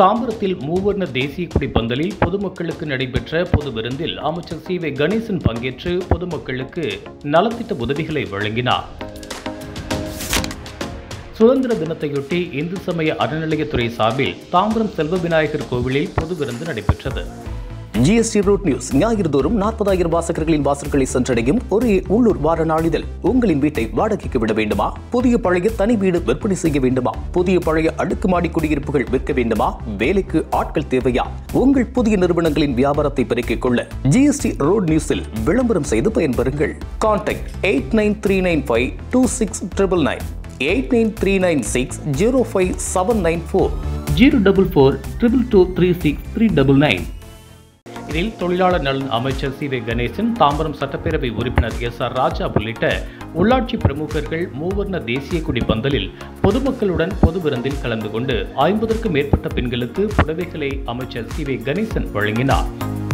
தாம்பரத்தில் மூவர்ண தேசிய கொடி பந்தலில் பொதுமக்களுக்கு நடைபெற்ற பொது விருந்தில் அமைச்சர் சி வே கணேசன் பங்கேற்று பொதுமக்களுக்கு நலத்திட்ட உதவிகளை வழங்கினார் சுதந்திர தினத்தையொட்டி இந்து சமய அறநிலையத்துறை சார்பில் தாம்பரம் செல்வ விநாயகர் கோவிலில் பொது விருந்து நடைபெற்றது ஜிஎஸ்டி ரூட் நியூஸ் ஞாயிறு தோறும் நாற்பதாயிரம் வாசகர்களின் வாசல்களை சென்றடையும் ஒரே உள்ளூர் வார நாளிதழ் உங்களின் வீட்டை வாடகைக்கு விட வேண்டுமா புதிய பழைய தனி வீடு விற்பனை செய்ய வேண்டுமா புதிய பழைய அடுக்குமாடி குடியிருப்புகள் விற்க வேண்டுமா வேலைக்கு ஆட்கள் தேவையா உங்கள் புதிய நிறுவனங்களின் வியாபாரத்தை பெருக்கிக் கொள்ள ஜிஎஸ்டி ரோட் நியூஸில் விளம்பரம் செய்து பயன்பெறுங்கள் contact eight nine three nine five two six triple nine eight nine three nine six zero five seven nine four zero double four triple two three six three double nine இதில் தொழிலாளர் நலன் அமைச்சர் C வே கணேசன் தாம்பரம் சட்டப்பேரவை உறுப்பினர் S R ராஜா உள்ளிட்ட உள்ளாட்சி பிரமுகர்கள் மூவர்ண தேசிய கொடி பந்தலில் பொதுமக்களுடன் பொது விருந்தில் கலந்து கொண்டு ஐம்பதற்கும் மேற்பட்ட பெண்களுக்கு புடவைகளை அமைச்சர் சி வே கணேசன் வழங்கினார்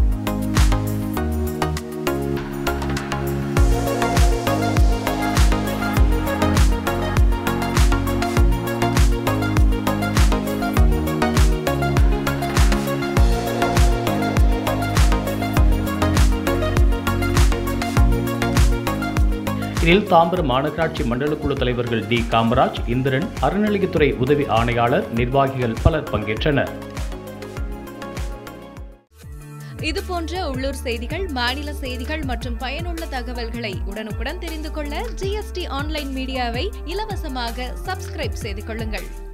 இதில் தாம்பரம் மாநகராட்சி மண்டல குழு தலைவர்கள் டி காமராஜ் இந்திரன் அறநிலையத்துறை உதவி ஆணையாளர் நிர்வாகிகள் பலர் பங்கேற்றனர் இது போன்ற உள்ளூர் செய்திகள் மாநில செய்திகள் மற்றும் பயனுள்ள தகவல்களை உடனுக்குடன் தெரிந்து கொள்ள ஜிஎஸ்டி ஆன்லைன் மீடியாவை இலவசமாக சப்ஸ்கிரைப் செய்து கொள்ளுங்கள்